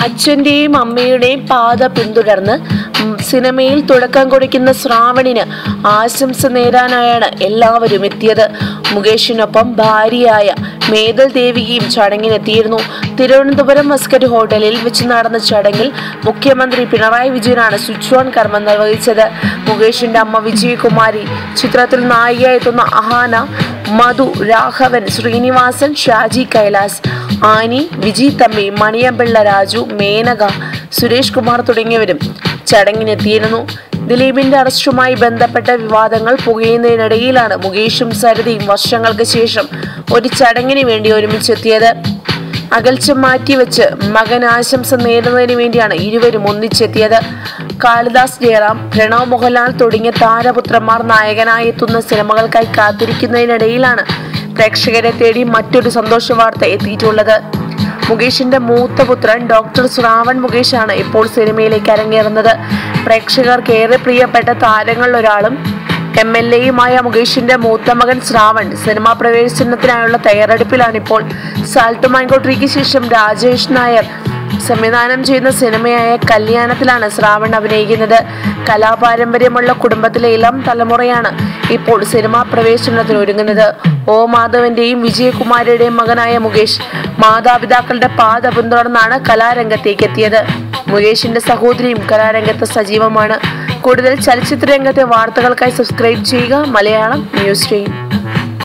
അച്ഛൻ്റെയും അമ്മയുടെയും പാത പിന്തുടർന്ന് ഉം, സിനിമയിൽ തുടക്കം കുറിക്കുന്ന ശ്രാവണിന് ആശംസ നേരാനായാണ് എല്ലാവരും എത്തിയത് മുകേഷിനൊപ്പം ഭാര്യയായ മേതൽ ദേവികയും ചടങ്ങിനെത്തിയിരുന്നു തിരുവനന്തപുരം മസ്കറ്റ് ഹോട്ടലിൽ വെച്ച് നടന്ന ചടങ്ങിൽ മുഖ്യമന്ത്രി പിണറായി വിജയനാണ് സ്വിച്ച് ഓൺ കർമ്മം നിർവഹിച്ചത് മുകേഷിന്റെ അമ്മ വിജയകുമാരി ചിത്രത്തിൽ നായികയെത്തുന്ന അഹാന മധു രാഘവൻ ശ്രീനിവാസൻ ഷാജി കൈലാസ് ആനി വിജി തമ്പി മണിയമ്പിള്ള രാജു മേനക സുരേഷ് കുമാർ തുടങ്ങിയവരും ചടങ്ങിനെത്തിയിരുന്നു ദിലീപിന്റെ അറസ്റ്റുമായി ബന്ധപ്പെട്ട വിവാദങ്ങൾ പുകയുന്നതിനിടയിലാണ് മുകേഷും സരിതയും വർഷങ്ങൾക്ക് ശേഷം ഒരു ചടങ്ങിന് വേണ്ടി ഒരുമിച്ചെത്തിയത് അകൽച്ച മാറ്റിവെച്ച് മകൻ ആശംസ നേടുന്നതിന് വേണ്ടിയാണ് ഇരുവരും ഒന്നിച്ചെത്തിയത് കാളിദാസ് ജയറാം പ്രണവ് മോഹൻലാൽ തുടങ്ങിയ താരപുത്രന്മാർ നായകനായി എത്തുന്ന സിനിമകൾക്കായി കാത്തിരിക്കുന്നതിനിടയിലാണ് പ്രേക്ഷകരെ തേടി മറ്റൊരു സന്തോഷ വാർത്ത എത്തിയിട്ടുള്ളത് മുകേഷിന്റെ മൂത്ത പുത്രൻ ഡോക്ടർ ശ്രാവൺ മുകേഷാണ് ഇപ്പോൾ സിനിമയിലേക്ക് അരങ്ങേറുന്നത് പ്രേക്ഷകർക്ക് ഏറെ പ്രിയപ്പെട്ട താരങ്ങളിൽ ഒരാളും എം എൽ എയുമായ മുകേഷിന്റെ മൂത്ത മകൻ ശ്രാവൺ സിനിമാ പ്രവേശനത്തിനായുള്ള തയ്യാറെടുപ്പിലാണിപ്പോൾ സാൾട്ട് മാങ്കോട്രിക്ക് ശേഷം രാജേഷ് നായർ സംവിധാനം ചെയ്യുന്ന സിനിമയായ കല്യാണത്തിലാണ് ശ്രാവൺ അഭിനയിക്കുന്നത് കലാപാരമ്പര്യമുള്ള കുടുംബത്തിലെ ഇളം തലമുറയാണ് ഇപ്പോൾ സിനിമാ പ്രവേശനത്തിന് ഒരുങ്ങുന്നത് ഓ മാധവന്റെയും വിജയകുമാരിയുടെയും മകനായ മുകേഷ് മാതാപിതാക്കളുടെ പാത പിന്തുടർന്നാണ് കലാരംഗത്തേക്ക് എത്തിയത് മുകേഷിന്റെ സഹോദരിയും കലാരംഗത്ത് സജീവമാണ് കൂടുതൽ ചലച്ചിത്ര രംഗത്തെ വാർത്തകൾക്കായി സബ്സ്ക്രൈബ് ചെയ്യുക മലയാളം ന്യൂസ് സ്ട്രീം